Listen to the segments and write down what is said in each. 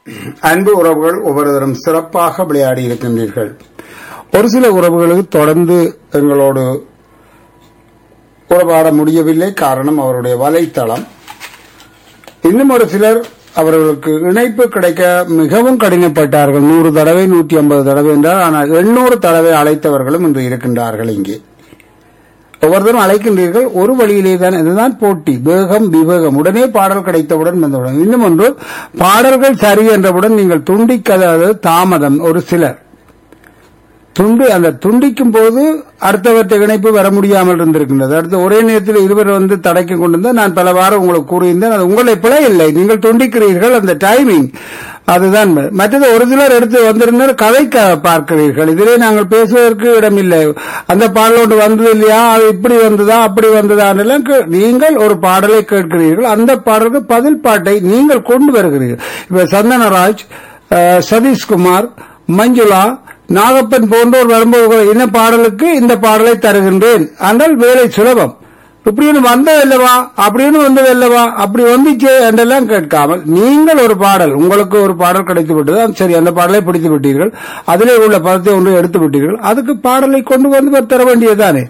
அன்பு உறவுகள் ஒவ்வொருவரும் சிறப்பாக விளையாடி இருக்கின்றீர்கள் ஒரு சில உறவுகளுக்கு தொடர்ந்து எங்களோடு உறவாட முடியவில்லை காரணம் அவருடைய வலைத்தளம் இன்னும் ஒரு சிலர் அவர்களுக்கு இணைப்பு கிடைக்க மிகவும் கடினப்பட்டார்கள் நூறு தடவை நூற்றி ஐம்பது தடவை என்றால் ஆனால் எண்ணூறு தடவை அழைத்தவர்களும் இன்று இருக்கின்றார்கள் இங்கே ஒவ்வொருத்தரும் அழைக்கின்றீர்கள் ஒரு வழியிலே தான் இதுதான் போட்டி வேகம் விவேகம் உடனே பாடல் கிடைத்தவுடன் வந்தவுடன் இன்னும் ஒன்று பாடல்கள் சரி என்றவுடன் நீங்கள் துண்டிக்காத தாமதம் ஒரு சிலர் துண்டு அந்த துண்டிக்கும் போது அடுத்தவற்றை இணைப்பு வர முடியாமல் இருந்திருக்கின்றது அடுத்து ஒரே நேரத்தில் இருவர் வந்து தடைக்கு கொண்டிருந்தால் நான் பல வாரம் உங்களுக்கு கூறியிருந்தேன் அது உங்களை பிழை இல்லை நீங்கள் துண்டிக்கிறீர்கள் அந்த டைமிங் அதுதான் மற்றது ஒரு சிலர் எடுத்து வந்திருந்தால் கதைக்க பார்க்கிறீர்கள் இதிலே நாங்கள் பேசுவதற்கு இடமில்லை அந்த பாடல் ஒன்று வந்தது இல்லையா அது இப்படி வந்ததா அப்படி வந்ததா எல்லாம் நீங்கள் ஒரு பாடலை கேட்கிறீர்கள் அந்த பாடலுக்கு பதில் பாட்டை நீங்கள் கொண்டு வருகிறீர்கள் இப்ப சந்தனராஜ் சதீஷ்குமார் மஞ்சுளா நாகப்பன் போன்றோர் வரும்போது என்ன பாடலுக்கு இந்த பாடலை தருகின்றேன் ஆனால் வேலை சுலபம் இப்படின்னு வந்தது அல்லவா அப்படின்னு வந்தது அல்லவா அப்படி வந்துச்சு என்றெல்லாம் கேட்காமல் நீங்கள் ஒரு பாடல் உங்களுக்கு ஒரு பாடல் கிடைத்து விட்டது சரி அந்த பாடலை பிடித்து விட்டீர்கள் அதிலே உள்ள பதத்தை ஒன்று எடுத்து விட்டீர்கள் அதுக்கு பாடலை கொண்டு வந்து தர வேண்டியதுதானே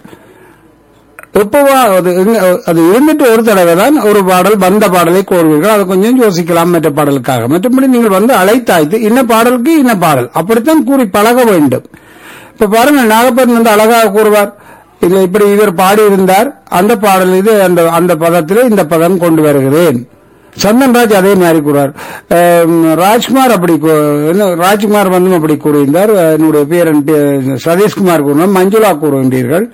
எப்பவா அது அது இருந்துட்டு ஒரு தடவை தான் ஒரு பாடல் வந்த பாடலை கோருவீர்கள் அதை கொஞ்சம் யோசிக்கலாம் மற்ற பாடலுக்காக மற்றபடி நீங்கள் வந்து அழைத்தாய்த்து இன்ன பாடலுக்கு இன்ன பாடல் அப்படித்தான் கூறி பழக வேண்டும் இப்ப பாருங்க நாகப்பன் வந்து அழகாக கூறுவார் இல்ல இப்படி இவர் பாடி இருந்தார் அந்த பாடல் இது அந்த அந்த பதத்திலே இந்த பதம் கொண்டு வருகிறேன் சந்தன்ராஜ் அதே மாதிரி கூறார் ராஜ்குமார் அப்படி ராஜ்குமார் வந்து அப்படி கூறியிருந்தார் என்னுடைய பேரன் சதீஷ்குமார் கூறினார் மஞ்சுளா கூறுகின்றீர்கள்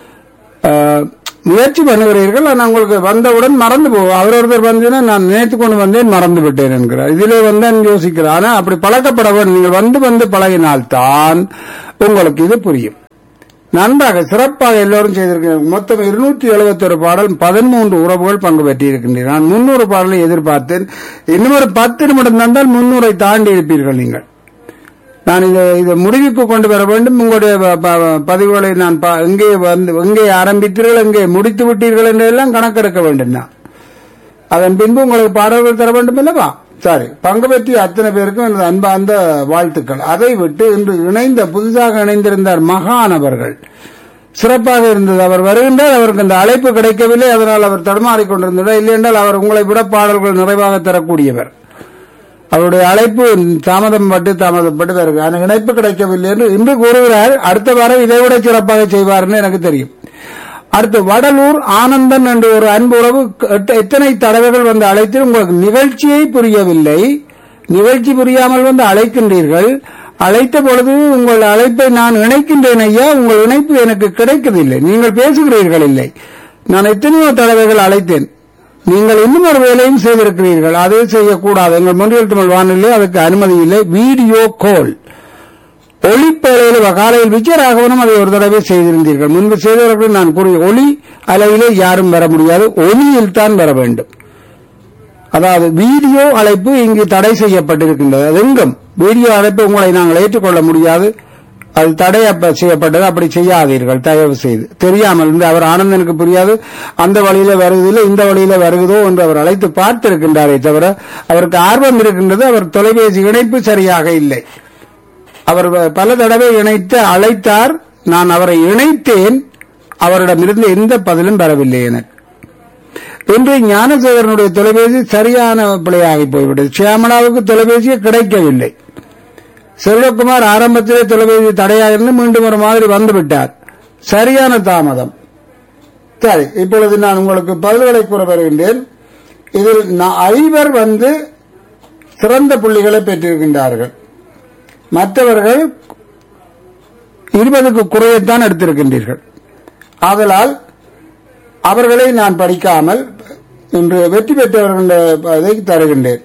முயற்சி பண்ணுகிறீர்கள் நான் உங்களுக்கு வந்தவுடன் மறந்து போவோம் அவர் ஒருத்தர் வந்தீங்கன்னா நான் நினைத்து கொண்டு வந்தேன் மறந்து விட்டேன் என்கிறார் இதிலே வந்தேன் யோசிக்கிறேன் ஆனா அப்படி பழக்கப்பட வேண்டும் நீங்கள் வந்து வந்து பழகினால்தான் உங்களுக்கு இது புரியும் நன்றாக சிறப்பாக எல்லோரும் செய்திருக்கிறேன் மொத்தம் இருநூற்றி எழுபத்தி ஒரு பாடல் பதிமூன்று உறவுகள் பங்கு பெற்றிருக்கின்றனர் நான் முன்னூறு பாடலை எதிர்பார்த்தேன் இன்னும் ஒரு பத்து நிமிடம் தந்தால் முன்னூரை தாண்டி இருப்பீர்கள் நீங்கள் நான் இதை இதை முடிவுக்கு கொண்டு வர வேண்டும் உங்களுடைய பதிவுகளை நான் எங்கே வந்து எங்கே ஆரம்பித்தீர்கள் எங்கே முடித்து விட்டீர்கள் என்றெல்லாம் கணக்கெடுக்க வேண்டும் தான் அதன் பின்பு உங்களுக்கு பாடல்கள் தர வேண்டும் அல்லவா சரி பங்கு பெற்றிய அத்தனை பேருக்கும் எனது அன்பார்ந்த வாழ்த்துக்கள் அதை விட்டு இன்று இணைந்த புதிதாக இணைந்திருந்தார் மகானவர்கள் சிறப்பாக இருந்தது அவர் வருகின்றார் அவருக்கு அந்த அழைப்பு கிடைக்கவில்லை அதனால் அவர் தடுமாறிக் கொண்டிருந்தார் இல்லை என்றால் அவர் உங்களை விட பாடல்கள் நிறைவாக தரக்கூடியவர் அவருடைய அழைப்பு தாமதம் பட்டு தாமதப்பட்டு வருது அந்த இணைப்பு கிடைக்கவில்லை என்று இன்று கூறுகிறார் அடுத்த வாரம் இதை விட சிறப்பாக செய்வார்னு எனக்கு தெரியும் அடுத்து வடலூர் ஆனந்தன் என்ற ஒரு அன்பு உறவு எத்தனை தடவைகள் வந்து அழைத்து உங்களுக்கு நிகழ்ச்சியை புரியவில்லை நிகழ்ச்சி புரியாமல் வந்து அழைக்கின்றீர்கள் அழைத்த பொழுது உங்கள் அழைப்பை நான் இணைக்கின்றேன் ஐயா உங்கள் இணைப்பு எனக்கு கிடைக்கவில்லை நீங்கள் பேசுகிறீர்கள் இல்லை நான் எத்தனையோ தடவைகள் அழைத்தேன் நீங்கள் இன்னும் ஒரு வேலையும் செய்திருக்கிறீர்கள் அதை செய்யக்கூடாது எங்கள் மொழியல் தமிழ் வானிலை அதுக்கு அனுமதி இல்லை வீடியோ கால் ஒளிப்பேழையில் காலையில் விஜயராகவனும் அதை ஒரு தடவை செய்திருந்தீர்கள் முன்பு செய்தவர்கள் நான் கூறிய ஒளி அளவிலே யாரும் வர முடியாது ஒளியில் தான் வர வேண்டும் அதாவது வீடியோ அழைப்பு இங்கு தடை செய்யப்பட்டிருக்கின்றது அது எங்கும் வீடியோ அழைப்பு உங்களை நாங்கள் ஏற்றுக்கொள்ள முடியாது அது தடை செய்யப்பட்டது அப்படி செய்யாதீர்கள் தயவு செய்து தெரியாமல் இருந்து அவர் ஆனந்தனுக்கு புரியாது அந்த வழியில வருவதில்லை இந்த வழியில வருகிறதோ என்று அவர் அழைத்து பார்த்திருக்கின்றாரே தவிர அவருக்கு ஆர்வம் இருக்கின்றது அவர் தொலைபேசி இணைப்பு சரியாக இல்லை அவர் பல தடவை இணைத்து அழைத்தார் நான் அவரை இணைத்தேன் அவரிடமிருந்து எந்த பதிலும் வரவில்லை எனக்கு இன்று ஞானசேகரனுடைய தொலைபேசி சரியான பிழையாகி போய்விட்டது சியாமலாவுக்கு தொலைபேசியே கிடைக்கவில்லை செல்வகுமார் ஆரம்பத்திலே தொலைபேசி தடையாக இருந்து மீண்டும் ஒரு மாதிரி வந்துவிட்டார் சரியான தாமதம் சரி இப்பொழுது நான் உங்களுக்கு பதில்களை கூற வருகின்றேன் இதில் ஐவர் வந்து சிறந்த புள்ளிகளை பெற்றிருக்கின்றார்கள் மற்றவர்கள் இருபதுக்கு குறையத்தான் எடுத்திருக்கின்றீர்கள் ஆதலால் அவர்களை நான் படிக்காமல் இன்று வெற்றி பெற்றவர்களை தருகின்றேன்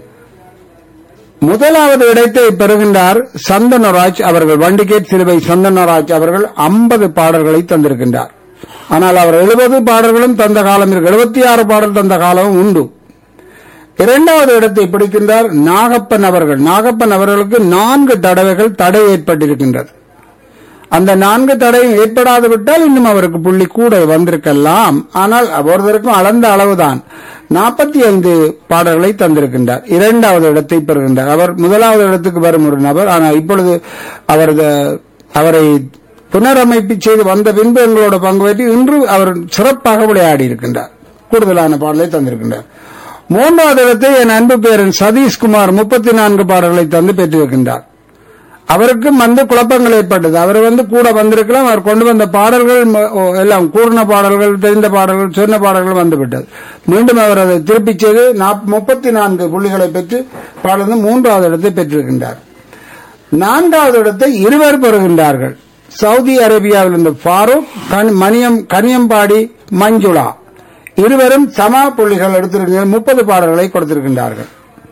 முதலாவது இடத்தை பெறுகின்றார் சந்தனராஜ் அவர்கள் வண்டிகேட் சிலுவை சந்தனராஜ் அவர்கள் ஐம்பது பாடல்களை தந்திருக்கின்றார் ஆனால் அவர் எழுபது பாடல்களும் தந்த காலம் இருக்கு எழுபத்தி ஆறு பாடல் தந்த காலமும் உண்டு இரண்டாவது இடத்தை பிடிக்கின்றார் நாகப்பன் அவர்கள் நாகப்பன் அவர்களுக்கு நான்கு தடவைகள் தடை ஏற்பட்டிருக்கின்றது அந்த நான்கு தடையும் ஏற்படாது விட்டால் இன்னும் அவருக்கு புள்ளி கூட வந்திருக்கலாம் ஆனால் ஒருவருக்கும் அளந்த அளவுதான் நாற்பத்தி ஐந்து பாடல்களை தந்திருக்கின்றார் இரண்டாவது இடத்தை பெறுகின்றார் அவர் முதலாவது இடத்துக்கு வரும் ஒரு நபர் ஆனால் இப்பொழுது அவரது அவரை புனரமைப்பு செய்து வந்த பின்பு எங்களோட பங்கு பெற்று இன்று அவர் சிறப்பாக விளையாடி இருக்கின்றார் கூடுதலான பாடலை தந்திருக்கின்றார் மூன்றாவது இடத்தை என் அன்பு பேரன் சதீஷ்குமார் முப்பத்தி நான்கு பாடல்களை தந்து பெற்றிருக்கின்றார் அவருக்கும் வந்து குழப்பங்கள் ஏற்பட்டது அவர் வந்து கூட வந்திருக்கலாம் அவர் கொண்டு வந்த பாடல்கள் ம- ஓ, எல்லாம் கூர்ண பாடல்கள் தெரிந்த பாடல்கள் சொன்ன பாடல்கள் வந்துவிட்டது மீண்டும் அவர் அதை திருப்பிச் செய்து முப்பத்தி நான்கு புள்ளிகளை பெற்று பாடல் மூன்றாவது இடத்தை பெற்றிருக்கின்றார் நான்காவது இடத்தை இருவர் பெறுகின்றார்கள் சவுதி அரேபியாவில் இருந்த ஃபாரூக் கன்- மணியம் கனியம்பாடி மஞ்சுளா இருவரும் சமா புள்ளிகள் எடுத்திருக்கிற முப்பது பாடல்களை கொடுத்திருக்கின்றார்கள்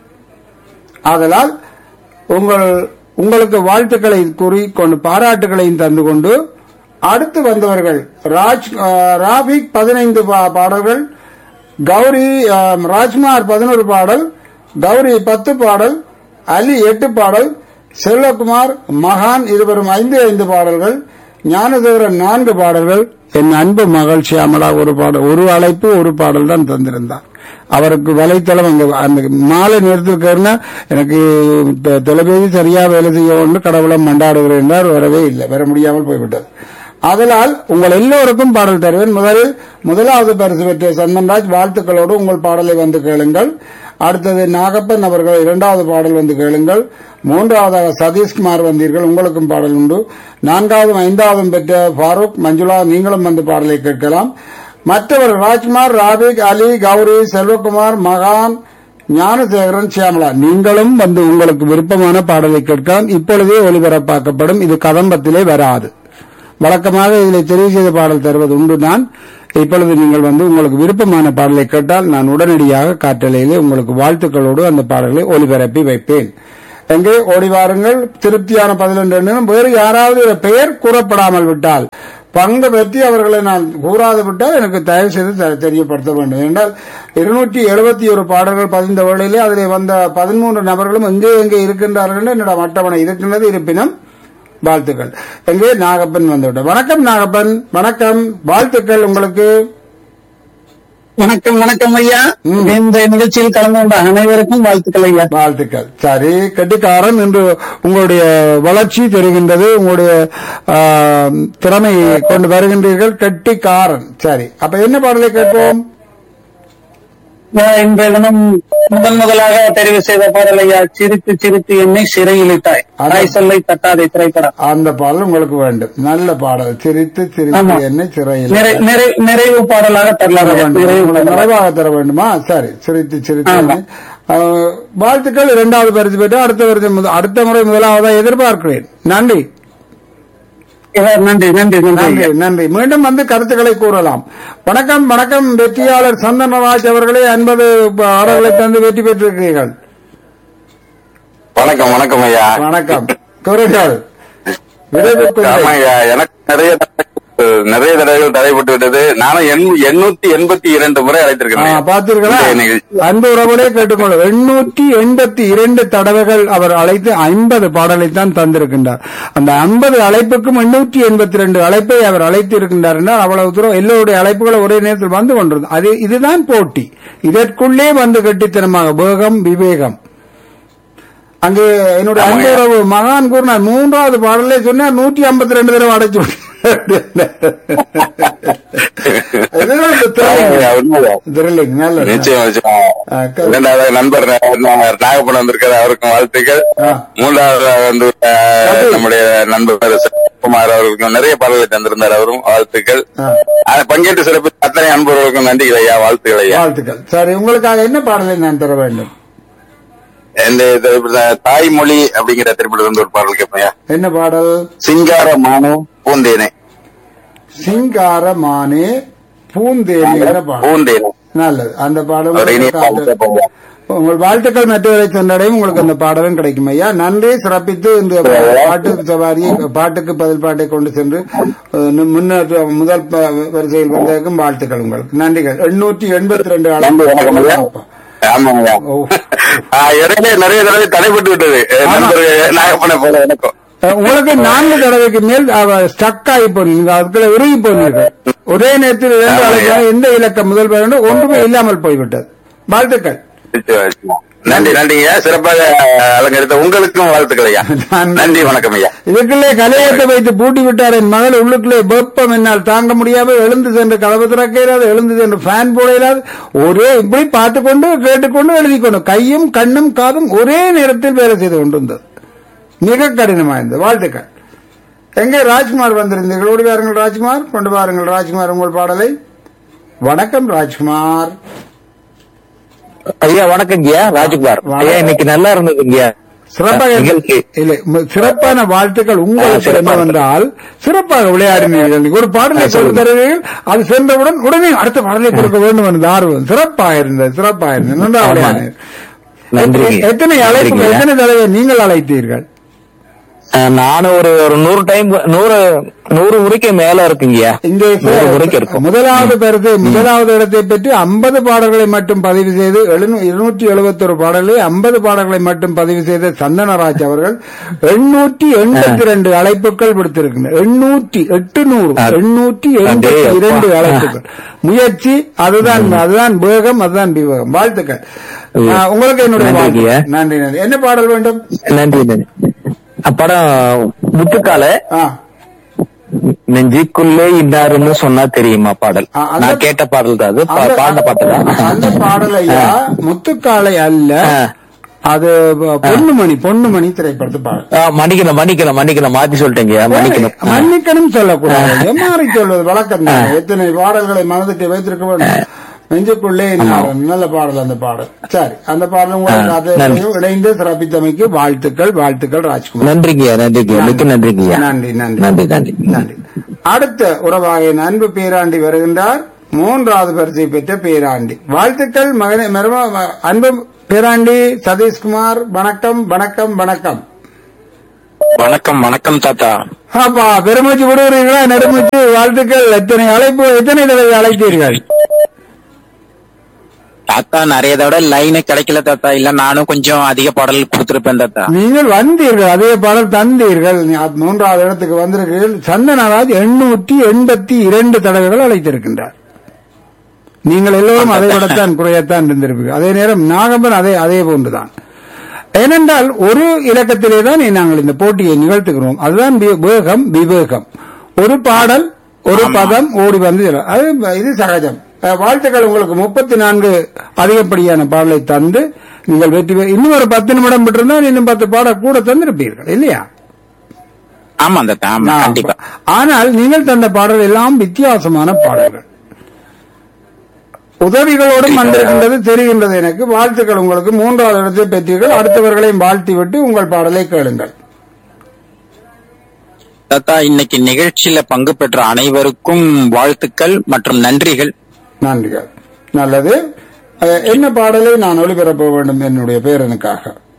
ஆதலால் உங்கள் உங்களுக்கு வாழ்த்துக்களை கூறி கொண்டு பாராட்டுகளையும் தந்து கொண்டு அடுத்து வந்தவர்கள் ராஜ் அஹ், ராபிக் பதினைந்து பா- பாடல்கள் கௌரி அஹ், ராஜ்குமார் பதினோரு பாடல் கௌரி பத்து பாடல் அலி எட்டு பாடல் செல்வகுமார் மகான் இருவரும் ஐந்து ஐந்து பாடல்கள் ஞானதேவரன் நான்கு பாடல்கள் என் அன்பு மகள் சியாமலா ஒரு பாடல் ஒரு அழைப்பு ஒரு பாடல் தான் தந்திருந்தார் அவருக்கு வலைத்தளம் அங்க அந்த மாலை நேரத்திற்கு எனக்கு தொ- தொலைபேசி சரியா வேலை செய்ய ஒன்று கடவுளம் மண்டாடுகிறேன் என்றார் வரவே இல்லை வர முடியாமல் போய்விட்டது அதனால் உங்கள் எல்லோருக்கும் பாடல் தருவேன் முதலில் முதலாவது பரிசு பெற்ற சந்தன்ராஜ் வாழ்த்துக்களோடு உங்கள் பாடலை வந்து கேளுங்கள் அடுத்தது நாகப்பன் அவர்கள் இரண்டாவது பாடல் வந்து கேளுங்கள் மூன்றாவதாக சதீஷ்குமார் வந்தீர்கள் உங்களுக்கும் பாடல் உண்டு நான்காவதும் ஐந்தாவதும் பெற்ற ஃபாரூக் மஞ்சுளா நீங்களும் வந்து பாடலை கேட்கலாம் மற்றவர் ராஜ்குமார் ராபிக் அலி கௌரி செல்வகுமார் மகான் ஞானசேகரன் சியாமலா நீங்களும் வந்து உங்களுக்கு விருப்பமான பாடலை கேட்கலாம் இப்பொழுதே ஒளிபரப்பாக்கப்படும் இது கதம்பத்திலே வராது வழக்கமாக இதில் தெரிவு செய்த பாடல் தருவது உண்டு நான் இப்பொழுது நீங்கள் வந்து உங்களுக்கு விருப்பமான பாடலை கேட்டால் நான் உடனடியாக காற்றலையிலே உங்களுக்கு வாழ்த்துக்களோடு அந்த பாடலை ஒளிபரப்பி வைப்பேன் எங்கே ஓடி வாருங்கள் திருப்தியான பதினொன்று எண்ணிலும் வேறு யாராவது பெயர் கூறப்படாமல் விட்டால் பங்கு பற்றி அவர்களை நான் கூறாது விட்டால் எனக்கு தயவு செய்து தெ- தெரியப்படுத்த வேண்டும் என்றால் இருநூற்றி எழுபத்தி ஒரு பாடல்கள் பதிந்த வேளையிலே அதில் வந்த பதிமூன்று நபர்களும் எங்கே எங்கே இருக்கின்றார்கள் என்னிடம் அட்டவணை இருக்கின்றது இருப்பினும் வாழ்த்துக்கள் எங்கே நாகப்பன் வந்துவிட்டார் வணக்கம் நாகப்பன் வணக்கம் வாழ்த்துக்கள் உங்களுக்கு வணக்கம் வணக்கம் ஐயா இந்த நிகழ்ச்சியில் கலந்து கொண்ட அனைவருக்கும் வாழ்த்துக்கள் ஐயா வாழ்த்துக்கள் சரி கெட்டிக்காரன் என்று உங்களுடைய வளர்ச்சி தெரிகின்றது உங்களுடைய ஆ, திறமையை கொண்டு வருகின்றீர்கள் கெட்டிக்காரன் சரி அப்ப என்ன பாடலை கேட்போம் நான் இன்றைய தினம் முதன் முதலாக தெரிவு செய்த பாடல் ஐயா சிரித்து சிரித்து என்னை சிறையில் இட்டாய் தாய் சொல்லை தட்டாதே திரைப்படம் அந்த பாடல் உங்களுக்கு வேண்டும் நல்ல பாடல் சிரித்து சிரித்து ஆமா. என்ன சிறையில் நிறை- நிறை- நிறைவு பாடலாக தரலாம் தர ஐயா. வேண்டும். நிறைவு உங்களுக்கு பாடலாக. நிறைவாக தர வேண்டுமா சரி சிரித்து சிரித்து ஆமா. ஆ, வாழ்த்துக்கள் இரண்டாவது பரிசு பெற்று அடுத்த வருஷம் முத- அடுத்த முறை முதலாவதாக எதிர்பார்க்கிறேன் நன்றி ஐயா, நன்றி நன்றி நன்றி நன்றி ஐயா. நன்றி மீண்டும் வந்து கருத்துக்களை கூறலாம் வணக்கம் வணக்கம் வெற்றியாளர் சந்தனராஜ் அவர்களே ஐம்பது ஆறுகளை தந்து வெற்றி பெற்றிருக்கிறீர்கள் வணக்கம் வணக்கம் ஐயா வணக்கம் கூறுங்கள் விரைவு ஆமா கூறுங்கள். ஐயா எனக்கு நிறைய தடவை- நிறைய தடவைகள் தடைப்பட்டு விட்டது நானும் எண்- எண்ணூத்தி எண்பத்தி இரண்டு முறை ஆ, அழைத்திருக்கிறேன் பார்த்தீர்களா இன்றைய நிகழ்ச்சி. அன்பு உறவுகளே கேட்டுக்கொள்ள எண்ணூற்றி எண்பத்தி இரண்டு தடவைகள் அவர் அழைத்து ஐம்பது பாடலை தான் தந்திருக்கின்றார் அந்த ஐம்பது அழைப்புக்கும் எண்ணூற்றி எண்பத்தி ரெண்டு அழைப்பை அவர் அழைத்து இருக்கின்றார் என்றால் அவ்வளவு தூரம் எல்லோருடைய அழைப்புகள் ஒரே நேரத்தில் வந்து கொண்டிருந்தது அது இதுதான் போட்டி இதற்குள்ளே வந்து கெட்டித்தனமாக வேகம் விவேகம் அங்கே என்னுடைய அன்பு உறவு மகான் கூறினார் மூன்றாவது பாடலே சொன்னார் நூற்றி ஐம்பத்தி ரெண்டு தடவை அடைச்சு இதுதான் இந்த ஆமா ஐயா, thrilling. உண்மைதான். thrilling. நல்லது. நிச்சயம் நிச்சயம் ஆ, க- இரண்டாவது நண்பர் நம்ம நாகப்பன் வந்திருக்காரு அவருக்கும் வாழ்த்துக்கள் ஆ. மூன்றாவது வந்து அஹ், நம்முடைய நண்பர் குமார் அவர்களுக்கும் நிறைய பாடல்களை தந்திருந்தார் அவரும் வாழ்த்துக்கள் ஆ, அதை பங்கேற்று சிறப்பித்த அத்தனை அன்பர்களுக்கும் நன்றிகள் ஐயா வாழ்த்துக்கள் ஐயா வாழ்த்துக்கள் சரி உங்களுக்காக என்ன பாடலை நான் தர வேண்டும் இந்த இது- தாய்மொழி அப்படிங்கிற திரைப்படத்துல இருந்து ஒரு பாடல் கேட்பேன் ஐயா. என்ன பாடல் சிங்கார மானு பூந்தேனே சிங்காரமானே பூந்தேனிங்கிற பாடல் பூந்தேனே நல்லது அந்த பாடல் ஒரு இனிய பாடல் உங்களுக்கு கேட்போம் ஐயா. உங்கள் வாழ்த்துக்கள் மற்றவரை சென்றடையும் உங்களுக்கு அந்த பாடலும் கிடைக்கும் ஐயா நன்றி சிறப்பித்து இந்த பாட்டு சவாரியை பாட்டுக்கு பதில் பாட்டை கொண்டு சென்று அஹ், முன்னேற்ற முதல் ப- வரிசையில் வந்ததற்கும் வாழ்த்துக்கள் உங்களுக்கு நன்றிகள் எண்ணூற்றி எண்பத்தி ரெண்டு நன்றி வணக்கம் ஐயா ஆமாங்க ஐயா ஓ. ஆ, இடையில நிறைய தடவை தடைப்பட்டு விட்டது அஹ், நண்பர் நாகப்பனை போல எனக்கும் அஹ், உங்களுக்கு நான்கு தடவைக்கு மேல் ஸ்டக் ஆகி போனீங்க அதுக்குள்ள உருகி போனீர்கள் ஒரே நேரத்தில் இரண்டு அழைக்க எந்த இலக்கம் முதல் பெற ஒன்றுமே இல்லாமல் போய்விட்டது வாழ்த்துக்கள் நன்றி நன்றிங்க சிறப்பாக அலங்கரித்த உங்களுக்கும் வாழ்த்துக்கள் ஐயா நன்றி வணக்கம் ஐயா இதுக்குள்ளே கலையத்தை வைத்து பூட்டி விட்டார் என் மகள் உள்ளுக்குள்ளே வெப்பம் என்னால் தாங்க முடியாமல் எழுந்து சென்று கதவு திறக்க இயலாது எழுந்து சென்று ஃபேன் போட இயலாது ஒரே இப்படி பார்த்துக்கொண்டு கேட்டுக்கொண்டு எழுதி கொண்டு கையும் கண்ணும் காதும் ஒரே நேரத்தில் வேலை செய்து கொண்டிருந்தது மிக கடினமா இருந்தது வாழ்த்துக்கள் எங்கே ராஜ்குமார் வந்திருந்தீர்கள் ஓடி வாருங்கள் ராஜ்குமார் கொண்டு வாருங்கள் ராஜ்குமார் உங்கள் பாடலை வணக்கம் ராஜ்குமார் ஐயா வணக்கங்கய்யா ராஜ்குமார் ஐயா இன்னைக்கு நல்லா இருந்ததுங்கய்யா சிறப்பாக நிகழ்ச்சி. இல்லை ம- சிறப்பான வாழ்த்துக்கள் உங்களுக்கு ஆ, சிறப்பாக. என்னவென்றால் சிறப்பாக விளையாடினீர்கள் ஒரு பாடலை ஆ, கொடுத்து சொல்லுங்க. தருவீர்கள் அது சென்றவுடன் உடனே அடுத்த பாடலை கொடுக்க வேண்டும் என்ற ஆர்வம் சிறப்பாக இருந்தது சிறப்பாக இருந்தது நன்றாக ஆமா. விளையாடினீர்கள். நன்றி. எத்தனை- எத்தனை அழைப்பு நன்றிங்க. எத்தனை தடவை நீங்கள் அழைத்தீர்கள் அஹ், நானும் ஒரு ஒரு நூறு டைம் நூறு நூறு முறைக்கு மேல இருக்குங்கய்யா இந்த நூறு முறைக்கு இருக்கும் முதலாவது கருத்து முதலாவது இடத்தை பற்றி ஐம்பது பாடல்களை மட்டும் பதிவு செய்து இருநூற்றி எழுபத்தொரு பாடல்களை ஐம்பது பாடல்களை மட்டும் பதிவு செய்த சந்தனராஜ் அவர்கள் எண்ணூற்றி எண்பத்தி ரெண்டு அழைப்புகள் விடுத்திருக்கின்றனர் எண்ணூற்றி எட்டுநூறு எண்ணூற்றி எண்பத்தி இரண்டு அழைப்புகள் முயற்சி அதுதான் அதுதான் வேகம் அதுதான் விவேகம் வாழ்த்துக்கள் ஆ, உங்களுக்கு என்னுடைய நன்றிங்க. வாழ்த்து. நன்றி நன்றி என்ன பாடல் வேண்டும் நன்றி நன்றி படம் முத்துக்கால ஆ நெஞ்சுக்குள்ளே இன்னாருன்னு சொன்னா தெரியுமா பாடல் ஆ, அந்த- நான் கேட்ட பாடல் தான் அது பா- அந்த- பாடின பாட்டு தான் அந்த பாடல் ஐயா முத்துக்காலை அல்ல ஆ. அது பொன்னுமணி பொன்னுமணி திரைப்படத்து பாடல் ஆ, மன்னிக்கணும் மன்னிக்கணும் மன்னிக்கணும் மாத்தி சொல்லிட்டேங்க மன்னிக்கணும் மன்னிக்கணும் சொல்லக்கூடாது மாறி சொல்வது வழக்கம் தான். எத்தனை பாடல்களை மனதுக்கு வைத்திருக்க வேண்டும் நெஞ்சுக்குள்ளே இன்னார். நல்ல பாடல் அந்த பாடல் சரி அந்த பாடல் உங்களுக்கு ஆ, அதை நன்றி. இணைந்து சிறப்பித்தமைக்கு வாழ்த்துக்கள் வாழ்த்துக்கள் ராஜ்குமார் நன்றிங்கய்யா நன்றிங்க மிக்க நன்றிங்கய்யா நன்றி நன்றி நன்றி நன்றி நன்றி அடுத்த உறவாக என் அன்பு பேராண்டி வருகின்றார் மூன்றாவது பரிசை பெற்ற பேராண்டி வாழ்த்துக்கள் மகனே மரும ம- அன்பு பேராண்டி சதீஷ்குமார் வணக்கம் வணக்கம் வணக்கம் வணக்கம் வணக்கம் தாத்தா அப்பா பெருமூச்சு விடுகிறீர்களா நெடுமூச்சு வாழ்த்துக்கள் எத்தனை அழைப்பு எத்தனை தடவை அழைத்தீர்கள் தாத்தா நிறைய தடவை லைனே கிடைக்கல தாத்தா இல்ல நானும் கொஞ்சம் அதிக பாடல் கொடுத்திருப்பேன் தாத்தா நீங்கள் வந்தீர்கள் அதே பாடல் தந்தீர்கள் நீ அ- மூன்றாவது இடத்துக்கு வந்திருக்கிறீர்கள் சந்தனராஜ் எண்ணூற்றி எண்பத்தி இரண்டு தடவைகள் அழைத்திருக்கின்றார் நீங்கள் எல்லோரும் அதை விடத்தான் குறையத்தான் இருந்திருப்பீர்கள் அதே நேரம் நாகம்பன் அதே அதே போன்றுதான் ஏனென்றால் ஒரு இலக்கத்திலே தான் நாங்கள் இந்த போட்டியை நிகழ்த்துகிறோம் அதுதான் வி- வேகம் விவேகம் ஒரு பாடல் ஒரு பதம் ஓடி வந்து செல்லும். அது இது சகஜம் அஹ், வாழ்த்துக்கள் உங்களுக்கு முப்பத்தி நான்கு அதிகப்படியான பாடலை தந்து நீங்கள் வெற்றி பெற இன்னும் ஒரு பத்து நிமிடம் விட்டிருந்தால் இன்னும் பத்து பாடல் கூட தந்திருப்பீர்கள் இல்லையா ஆமா தாத்தா ஆமா கண்டிப்பா ஆனால் நீங்கள் தந்த பாடல் எல்லாம் வித்தியாசமான பாடல்கள் உதவிகளோடும் வந்திருக்கின்றது தெரிகின்றது எனக்கு வாழ்த்துக்கள் உங்களுக்கு மூன்றாவது இடத்தை பெற்றீர்கள் அடுத்தவர்களையும் வாழ்த்திவிட்டு உங்கள் பாடலை கேளுங்கள் தாத்தா இன்னைக்கு நிகழ்ச்சியில பங்கு பெற்ற அனைவருக்கும் வாழ்த்துக்கள் மற்றும் நன்றிகள் நன்றிகள் நல்லது அஹ், என்ன பாடலை நான் ஒளிபரப்ப வேண்டும் என்னுடைய பேரனுக்காக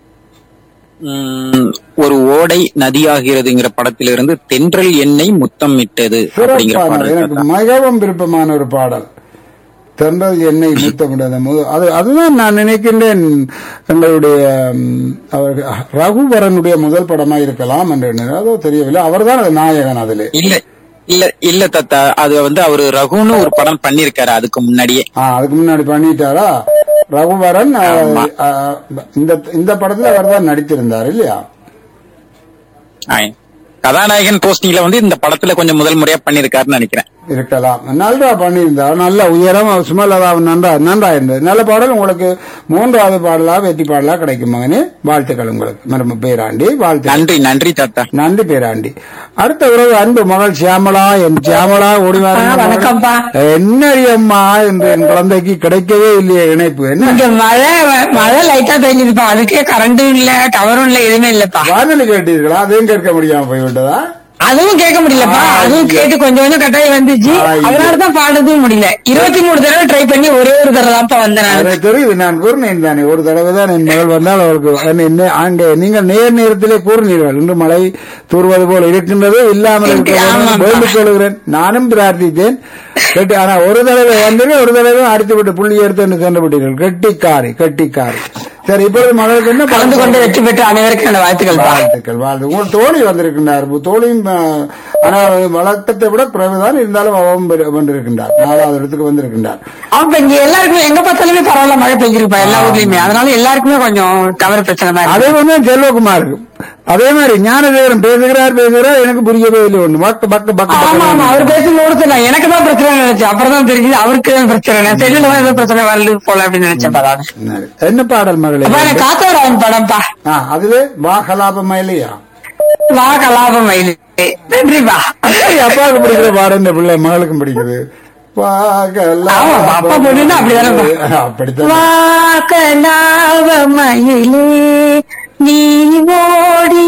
உம், ஒரு ஓடை நதியாகிறதுங்கிற படத்திலிருந்து தென்றல் எண்ணெய் முத்தம் இட்டது அப்படிங்கிற சிறப்பான பாடல் எனக்கு தாத்தா. மிகவும் விருப்பமான ஒரு பாடல் தென்றல் எண்ணெய் முத்தமிடாத மு- அது அதுதான் நான் நினைக்கின்றேன் எங்களுடைய ம், அவர் ரகுவரனுடைய முதல் படமா இருக்கலாம் என்று எண்ணினேன். அதோ தெரியவில்லை அவர்தான் அது நாயகன் அதிலே இல்ல இல்ல இல்ல தாத்தா அது வந்து அவரு ரகுன்னு ஒரு படம் பண்ணிருக்காரு அதுக்கு முன்னாடியே ஆ அதுக்கு முன்னாடி பண்ணிட்டாரா ரகுவரன் அ, அ, இந்த இந்த படத்துல அவர் தான் நடித்திருந்தார் இல்லையா ஆ, கதாநாயகன் போஸ்டிங்ல வந்து இந்த படத்துல கொஞ்சம் முதல் முறையா பண்ணிருக்காருன்னு நினைக்கிறேன் இருக்கலாம் நல்லா பண்ணியிருந்தார் நல்ல உயரம் சுமலதாவும் நன்றா நன்றா இருந்தது நல்ல பாடல் உங்களுக்கு மூன்றாவது பாடலா வெற்றி பாடலா கிடைக்கும் மகனே வாழ்த்துக்கள் உங்களுக்கு மரும பேராண்டி வாழ்த்து நன்றி நன்றி தாத்தா நன்றி பேராண்டி அடுத்த உறவு அன்பு மகள் சியாமலா என் சியாமலா ஓடிவார் ஆ, வணக்கம்ப்பா. என்ன அம்மா என்று என் குழந்தைக்கு கிடைக்கவே இல்லையே இணைப்பு என்ன இங்க மழை மழை லைட்டா பெய்யுதுப்பா அதுக்கே கரண்டும் இல்ல டவரும் இல்ல எதுவுமே இல்லப்பா வானொலி கேட்டீர்களா அதையும் கேட்க முடியாம போய்விட்டதா அதுவும் கேட்க முடியலப்பா ஆ, அதுவும் ஐயோ. கேட்டு கொஞ்சம் கொஞ்சம் கட்டாயம் வந்துச்சு ஆ, ஐயோ. அதனாலதான் பாடுறதும் முடியல இருபத்தி மூணு தடவை ட்ரை பண்ணி ஒரே ஒரு தடவை தான்ப்பா வந்தேன் நான். எனக்கு தெரியுது நான் கூறினேன் தானே ஒரு தடவை தான் என் மகள் வந்தால் அவருக்கு என்ன- என்ன அங்கே நீங்கள் நேர் நேரத்திலே கூறினீர்கள் இன்று மழை தூர்வது போல இருக்கின்றது இல்லாமல் இருக்க வேண்டும் என்று ஆமாப்பா. வேண்டிக் கொள்கிறேன் நானும் பிரார்த்தித்தேன் கேட்டு ஆனா ஒரு தடவை வந்தீர்கள் ஒரு தடவை அடித்து விட்டு புள்ளி எடுத்து என்று சென்று விட்டீர்கள் கெட்டிக்காரி கெட்டிக்காரி சரி இப்பொழுது மகளுக்கு என்ன கலந்து கொண்டு வெற்றி பெற்ற அனைவருக்கும் என்னோட வாழ்த்துக்கள் பா. வாழ்த்துக்கள் வாழ்த்து உங்கள் தோழி வந்திருக்கின்றார் தோழியும் அஹ், ஆனால் வழக்கத்தை விட குறைவுதான் இருந்தாலும் அவன் பெரு- வந்திருக்கின்றார் நாலாவது இடத்துக்கு வந்திருக்கின்றார் அப்ப இங்க எல்லாருக்குமே எங்க பார்த்தாலுமே பரவாயில்ல மழை பெஞ்சிருப்பா எல்லா ஊர்லயுமே அதனால எல்லாருக்குமே கொஞ்சம் டவர் பிரச்சனை தான் இருக்கு. அதே வந்து செல்வகுமார் அதே மாதிரி ஞானதேவன் பேசுகிறார் பேசுகிறார் எனக்கு புரியவே இல்லை ஒண்ணு பக்கு பக்கு பக்கு ஆமா ஆமா அவர் பக்கு பேசும்போது சொன்னா எனக்கு தான் பிரச்சனை நினைச்சேன் அப்புறம் தான் தெரிஞ்சது அவருக்கு தான் பிரச்சனை செல்லுல தான் ஏதோ பிரச்சனை வரல போல அப்படின்னு நினைச்சேன் பரவாயில்ல என்ன பாடல் மகளே அப்ப எனக்கு காத்தவராயன் படம்ப்பா ஆ, அதுல வாகலாபமா இல்லையா வா கலாபம் மயிலு நன்றிப்பா ஏய், அப்பாவுக்கு பிடிக்கிற பாடம் இந்த பிள்ளை மகளுக்கும் பிடிக்குது ஆமா, அப்பா பொண்ணுன்னா அப்படிதானே அப்படித்தான் வாக்கலாபமயிலே நீ ஓடி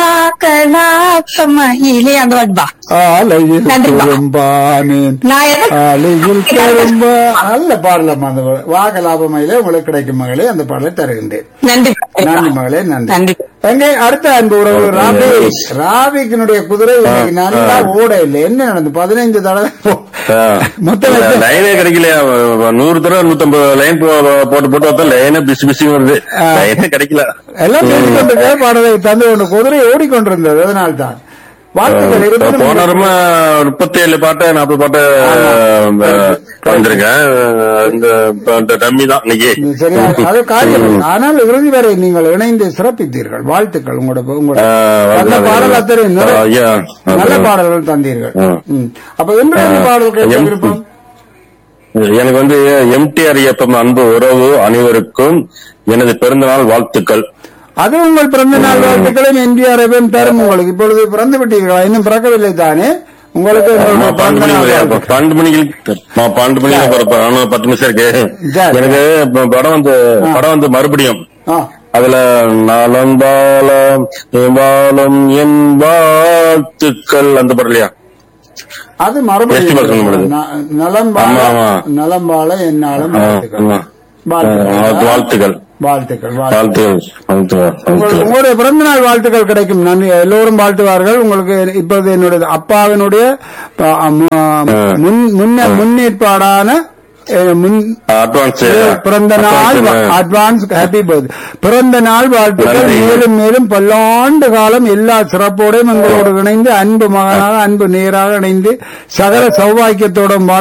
வாக்கலாபமயிலே அந்த பாட்டுப்பா ஆலையில் நன்றிப்பா. பெரும்பானேன் நான் எதை ஆலையில் பெரும்பா நல்ல பாடலாம் அந்த பாடல். வாகலாபமையிலே உங்களுக்கு கிடைக்கும் மகளே அந்த பாடலை தருகின்றேன் நன்றி நன்றி மகளே நன்றி நன்றி எங்கே அடுத்த அன்பு உறவு ராபி ராபிக்கினுடைய குதிரை இன்னைக்கு நல்லா ஓட இல்லை என்ன நடந்து பதினைந்து தடவை மொத்தம் எத்தனை- லைனே கிடைக்கலையா நூறு தடவை நூத்தம்பது லைன் போட்டு போட்டு பார்த்தா லைனே பிசு பிசி வருது ஆ. லைனே கிடைக்கல எல்லாம் பேசிக்கொண்டு பாடலை தந்து கொண்டு குதிரை ஓடிக்கொண்டிருந்தது அதனால்தான் வாழ்த்துக்கள் போன இருப்பினும் வாரமா முப்பத்தி ஏழு பாட்டு நாற்பது பாட்டு அஹ், வந்திருக்கேன் இந்த இந்த டம்மி தான் இன்னைக்கு இது சரியா அது காரியம் இல்லை. ஆனால் இறுதி வரை நீங்கள் இணைந்து சிறப்பித்தீர்கள் வாழ்த்துக்கள் உங்களோட உங்களோட ஆ, நல்ல வாழ்த்துக்கள். பாடல் அத்தனை நிறை- ஆ, ஐயா. நல்ல ஆ. பாடல்கள் தந்தீர்கள் ஆ. ம். அப்ப இன்று என்ன பாடல் கேட்க எம்- விருப்பம் எனக்கு வந்து எம்டிஆர் இயக்கம் அன்பு உறவு அனைவருக்கும் எனது பிறந்தநாள் வாழ்த்துக்கள் அது உங்கள் பிறந்த நாள் வாழ்த்துக்களும் என்டிஆர் எஃப்எம் தரும் உங்களுக்கு இப்பொழுது பிறந்து விட்டீர்களா இன்னும் பிறக்கவில்லை தானே உங்களுக்கு உங்களுடைய நான் பன்னெண்டு பிறந்த நாள் மணிக்கு வாழ்த்துக்கள். பன்னெண்டு மணிக்கு நான் பன்னெண்டு மணிக்கு பிறப்பேன் ஆனா பத்து நிமிஷம் இருக்கு சரி. எனக்கு இப்ப படம் வந்து படம் வந்து மறுபடியும் ஆ. அதுல நலம் பாலம் பாலம் என் வாழ்த்துக்கள் அந்த படம் இல்லையா அது Festival சொல்ல மறுபடியும் முடியாது. ந- நலம் ஆமா, வாழ ஆமா. நலம் வாழ என்னாலும் ஆ, வாழ்த்துக்கள் ஆமா. வாழ்த்துக்கள். ஆ, வாழ்த்துக்கள் வாழ்த்துக்கள் வாழ்த்துக்கள் வாழ்த்துக்கள் வாழ்த்துக்கள் உங்கள்- வாழ்த்துக்கள் உங்களுடைய பிறந்த நாள் வாழ்த்துக்கள் கிடைக்கும் நன்றி எல்லோரும் வாழ்த்துவார்கள் உங்களுக்கு இப்போது என்னுடைய அப்பாவினுடைய ப- மு- முன் முன்ன முன்னேற்பாடான அஹ், முன் அட்வான்ஸ் பிறந்த நாள் அட்வான்ஸ் ஹாப்பி பர்த் பிறந்த நாள் வாழ்த்துக்கள் நன்றி. மேலும் மேலும் பல்லாண்டு காலம் எல்லா சிறப்போடையும் எங்களோடு இணைந்து அன்பு மகனாக அன்பு நேராக இணைந்து சகல சௌபாக்கியத்தோடும் வாழ